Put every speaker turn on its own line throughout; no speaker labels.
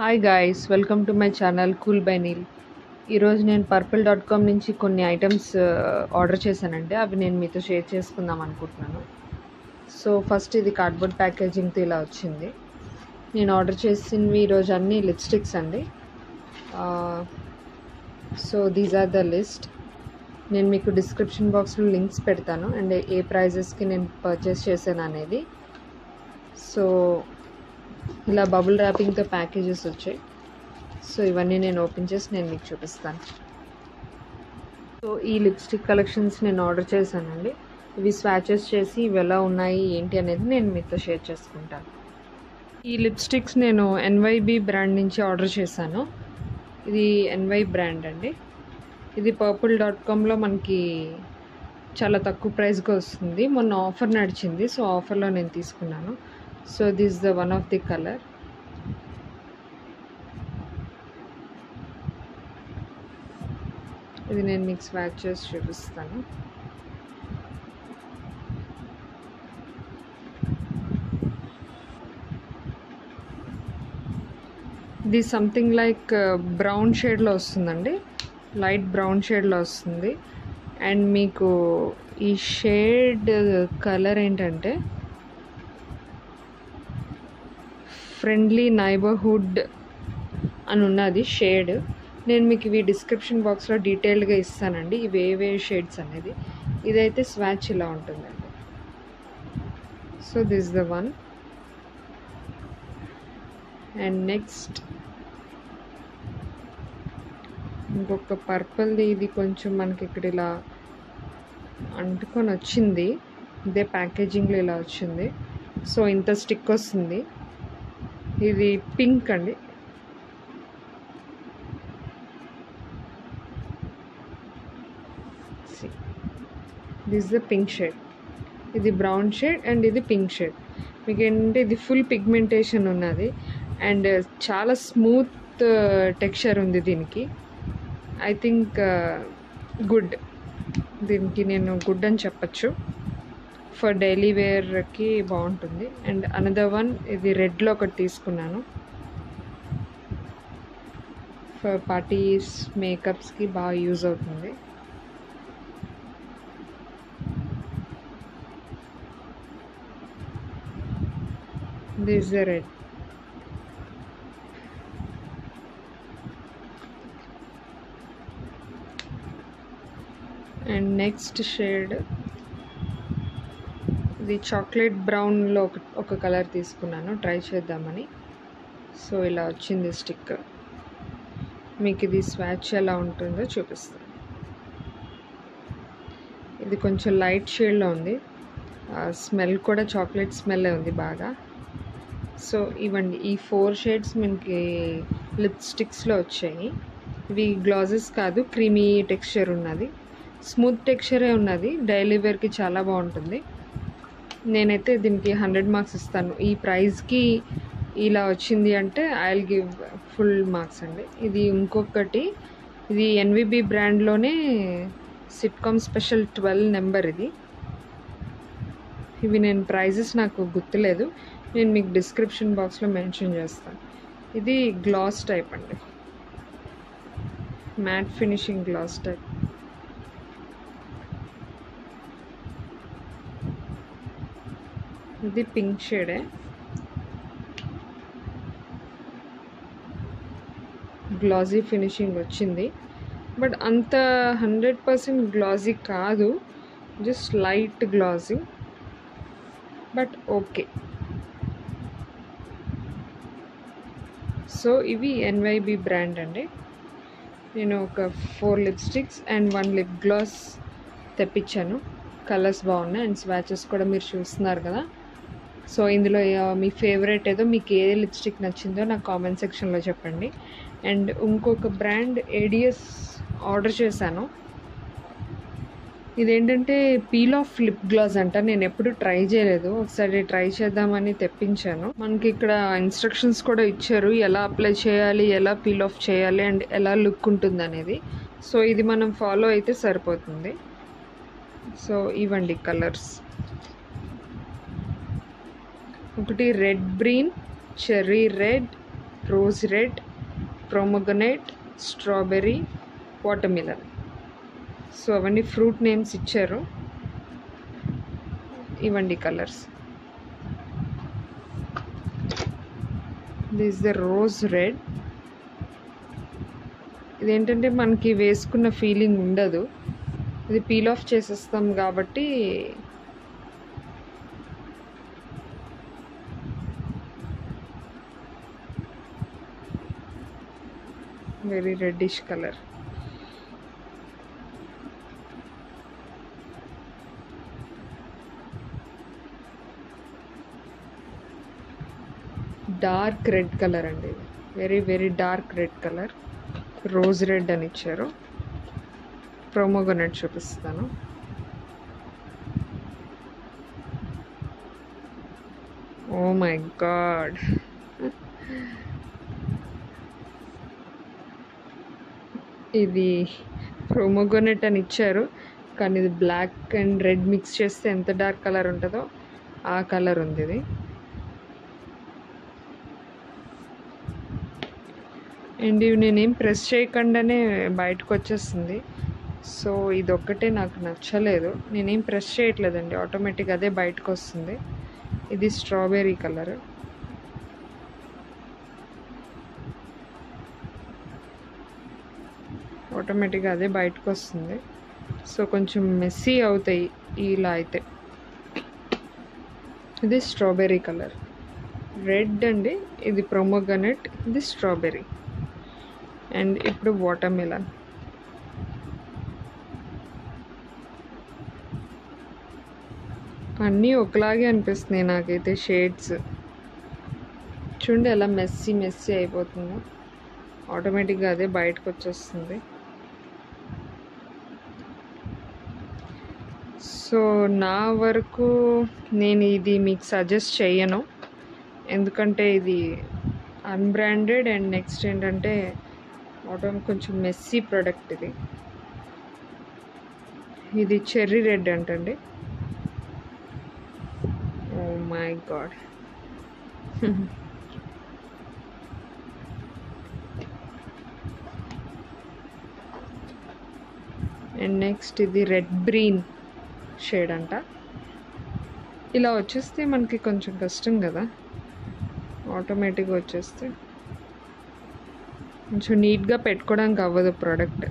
hi guys welcome to my channel cool by Neel ఈరోజు నేను purple dot com నుంచి కొన్ని ఐటమ్స్ ఆర్డర్ చేశానండి అవి నేను మీతో షేర్ చేసుకుందాం అనుకుంటున్నాను సో ఫస్ట్ ఇది కార్డ్బోర్డ్ ప్యాకేజింగ్తో ఇలా వచ్చింది నేను ఆర్డర్ చేసినవి ఈరోజు అన్ని లిప్స్టిక్స్ అండి so these are the list నేను మీకు డిస్క్రిప్షన్ బాక్స్లో లింక్స్ పెడతాను అండ్ ఏ ప్రైజెస్కి నేను పర్చేస్ చేశాను అనేది సో ఇలా బబుల్ ర్యాపింగ్తో ప్యాకేజెస్ వచ్చాయి సో ఇవన్నీ నేను ఓపెన్ చేసి నేను మీకు చూపిస్తాను సో ఈ లిప్స్టిక్ కలెక్షన్స్ నేను ఆర్డర్ చేశానండి ఇవి స్వాచెస్ చేసి ఇవి ఎలా ఉన్నాయి ఏంటి అనేది నేను మీతో షేర్ చేసుకుంటాను ఈ లిప్స్టిక్స్ నేను ఎన్వైబి బ్రాండ్ నుంచి ఆర్డర్ చేశాను ఇది ఎన్వై బ్రాండ్ అండి ఇది పర్పుల్ డాట్ కామ్లో మనకి చాలా తక్కువ ప్రైస్గా వస్తుంది మొన్న ఆఫర్ నడిచింది సో ఆఫర్లో నేను తీసుకున్నాను so this the one of the colour ఇది నేను మీకు స్వాచ్ చేసి చూపిస్తాను ఇది సంథింగ్ లైక్ బ్రౌన్ షేడ్లో వస్తుందండి లైట్ బ్రౌన్ షేడ్లో వస్తుంది అండ్ మీకు ఈ షేడ్ కలర్ ఏంటంటే ఫ్రెండ్లీ నైబర్హుడ్ అని ఉన్నది షేడ్ నేను మీకు ఇవి డిస్క్రిప్షన్ బాక్స్లో డీటెయిల్గా ఇస్తానండి ఇవి ఏవే షేడ్స్ అనేది ఇదైతే స్వాచ్ ఇలా ఉంటుందండి so this the one and next ఇంకొక పర్పుల్ది ఇది కొంచెం మనకి ఇక్కడ ఇలా అంటుకొని వచ్చింది ఇదే ప్యాకేజింగ్లో ఇలా వచ్చింది సో ఇంత స్టిక్ వస్తుంది ఇది పింక్ అండి దిస్ ద పింక్ షేడ్ ఇది బ్రౌన్ షేడ్ అండ్ ఇది పింక్ షేడ్ మీకు ఏంటంటే ఇది ఫుల్ పిగ్మెంటేషన్ ఉన్నది అండ్ చాలా స్మూత్ టెక్స్చర్ ఉంది దీనికి ఐ థింక్ గుడ్ దీనికి నేను గుడ్ అని చెప్పచ్చు ఫర్ డైలీ వేర్కి బాగుంటుంది అండ్ అనదర్ వన్ ఇది రెడ్లో ఒకటి తీసుకున్నాను ఫర్ పార్టీస్ మేకప్స్కి బాగా యూజ్ అవుతుంది this the red and next shade ఇది చాక్లెట్ బ్రౌన్లో ఒక ఒక కలర్ తీసుకున్నాను ట్రై చేద్దామని సో ఇలా వచ్చింది స్టిక్ మీకు ఇది స్వాచ్ ఎలా ఉంటుందో చూపిస్తాను ఇది కొంచెం లైట్ షేడ్లో ఉంది స్మెల్ కూడా చాక్లెట్ స్మెల్ ఉంది బాగా సో ఇవ్వండి ఈ ఫోర్ షేడ్స్ మనకి లిప్స్టిక్స్లో వచ్చాయి ఇవి గ్లాజెస్ కాదు క్రీమీ టెక్స్చర్ ఉన్నది స్మూత్ టెక్స్చరే ఉన్నది డైలీ వేర్కి చాలా బాగుంటుంది నేనైతే దీనికి హండ్రెడ్ మార్క్స్ ఇస్తాను ఈ ప్రైస్కి ఇలా వచ్చింది అంటే I will give full marks అండి ఇది ఇంకొకటి ఇది ఎన్విబి బ్రాండ్లోనే సిట్కామ్ స్పెషల్ ట్వెల్వ్ నెంబర్ ఇది ఇవి నేను ప్రైజెస్ నాకు గుర్తులేదు నేను మీకు డిస్క్రిప్షన్ బాక్స్లో మెన్షన్ చేస్తాను ఇది గ్లాస్ టైప్ అండి మ్యాట్ ఫినిషింగ్ గ్లాస్ టైప్ ఇది పింక్ షేడే గ్లాజీ ఫినిషింగ్ వచ్చింది బట్ అంత హండ్రెడ్ పర్సెంట్ గ్లాజీ కాదు just light glossy but okay so ఇవి ఎన్వైబి బ్రాండ్ అండి నేను ఒక four lipsticks and one lip gloss తెప్పించాను కలర్స్ బాగున్నాయి అండ్ స్వాచెస్ కూడా మీరు చూస్తున్నారు కదా సో ఇందులో మీ ఫేవరెట్ ఏదో మీకు ఏ లిప్స్టిక్ నచ్చిందో నాకు కామెంట్ సెక్షన్లో చెప్పండి అండ్ ఇంకొక బ్రాండ్ ఏడిఎస్ ఆర్డర్ చేశాను ఇదేంటంటే పీల్ ఆఫ్ లిప్ గ్లాస్ అంట నేను ఎప్పుడు ట్రై చేయలేదు ఒకసారి ట్రై చేద్దామని తెప్పించాను మనకి ఇక్కడ ఇన్స్ట్రక్షన్స్ కూడా ఇచ్చారు ఎలా అప్లై చేయాలి ఎలా పీల్ ఆఫ్ చేయాలి అండ్ ఎలా లుక్ ఉంటుంది అనేది సో ఇది మనం ఫాలో అయితే సరిపోతుంది సో ఇవ్వండి కలర్స్ ఒకటి red brine cherry red rose red pomegranate strawberry watermelon so అవన్నీ ఫ్రూట్ నేమ్స్ ఇచ్చారు ఇవ్వండి colours this the rose red ఇదేంటంటే మనకి వేసుకున్న ఫీలింగ్ ఉండదు ఇది పీల్ ఆఫ్ చేసేస్తాం కాబట్టి very reddish colour dark red colour అండి ఇది very very dark red colour rose red అని ఇచ్చారు ప్రోమోగోనట్ చూపిస్తాను ఓ మై గాడ్ ఇది ప్రోమోగోనెట్ అని ఇచ్చారు కానీ ఇది బ్లాక్ అండ్ రెడ్ మిక్స్ చేస్తే ఎంత డార్క్ కలర్ ఉంటుందో ఆ కలర్ ఉంది ఇది అండ్ ఇవి నేనేం ప్రెస్ చేయకుండానే బయటకు వచ్చేస్తుంది సో ఇది ఒక్కటే నాకు నచ్చలేదు నేనేం ప్రెస్ చేయట్లేదండి ఆటోమేటిక్ అదే బయటకు వస్తుంది ఇది స్ట్రాబెర్రీ కలర్ ఆటోమేటిక్గా అదే బయటకు వస్తుంది సో కొంచెం మెస్సీ అవుతాయి ఇలా అయితే ఇది స్ట్రాబెర్రీ కలర్ రెడ్ అండి ఇది ప్రొమోగనెట్ ఇది స్ట్రాబెర్రీ అండ్ ఇప్పుడు వాటర్ మిలన్ అన్నీ ఒకలాగే అనిపిస్తున్నాయి నాకైతే షేడ్స్ చూడండి ఎలా మెస్సీ మెస్సీ అయిపోతుందో ఆటోమేటిక్గా అదే బయటకు వచ్చేస్తుంది సో నా వరకు నేను ఇది మీకు సజెస్ట్ చేయను ఎందుకంటే ఇది అన్బ్రాండెడ్ అండ్ నెక్స్ట్ ఏంటంటే ఆటో కొంచెం మెస్సీ ప్రోడక్ట్ ఇది ఇది చెర్రీ రెడ్ అంటండి oh my god and next ఇది రెడ్ బ్రీన్ షేడ్ అంట ఇలా వచ్చేస్తే మనకి కొంచెం కష్టం కదా ఆటోమేటిక్గా వచ్చేస్తే కొంచెం నీట్గా పెట్టుకోవడానికి అవ్వదు product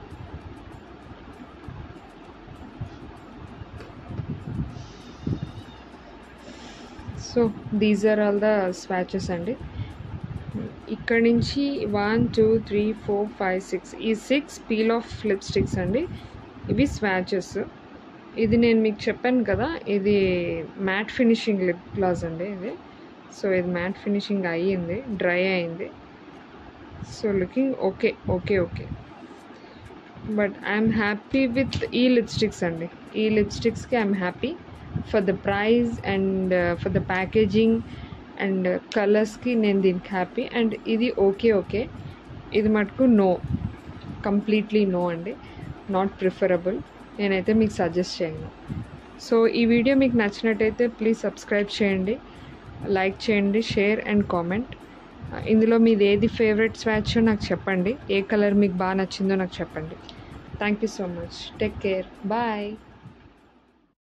so these are all the swatches అండి ఇక్కడ నుంచి one two three four five six ఈ సిక్స్ పీల్ ఆఫ్ లిప్స్టిక్స్ అండి ఇవి స్వాచెస్ ఇది నేను మీకు చెప్పాను కదా ఇది మ్యాట్ ఫినిషింగ్ లిప్ గ్లాస్ అండి ఇది సో ఇది మ్యాట్ ఫినిషింగ్ అయ్యింది డ్రై అయింది so looking okay okay okay but I'm happy with ఈ లిప్స్టిక్స్ అండి ఈ లిప్స్టిక్స్కి I'm happy for the price and for the packaging and కలర్స్కి నేను దీనికి హ్యాపీ అండ్ ఇది ఓకే ఓకే ఇది మటుకు నో కంప్లీట్లీ నో అండి నాట్ ప్రిఫరబుల్ నేనైతే మీకు సజెస్ట్ చేయను సో ఈ వీడియో మీకు నచ్చినట్టయితే ప్లీజ్ సబ్స్క్రైబ్ చేయండి లైక్ చేయండి షేర్ అండ్ కామెంట్ ఇందులో మీది ఏది ఫేవరెట్ స్వాచ్ నాకు చెప్పండి ఏ కలర్ మీకు బాగా నచ్చిందో నాకు చెప్పండి thank you so much take care bye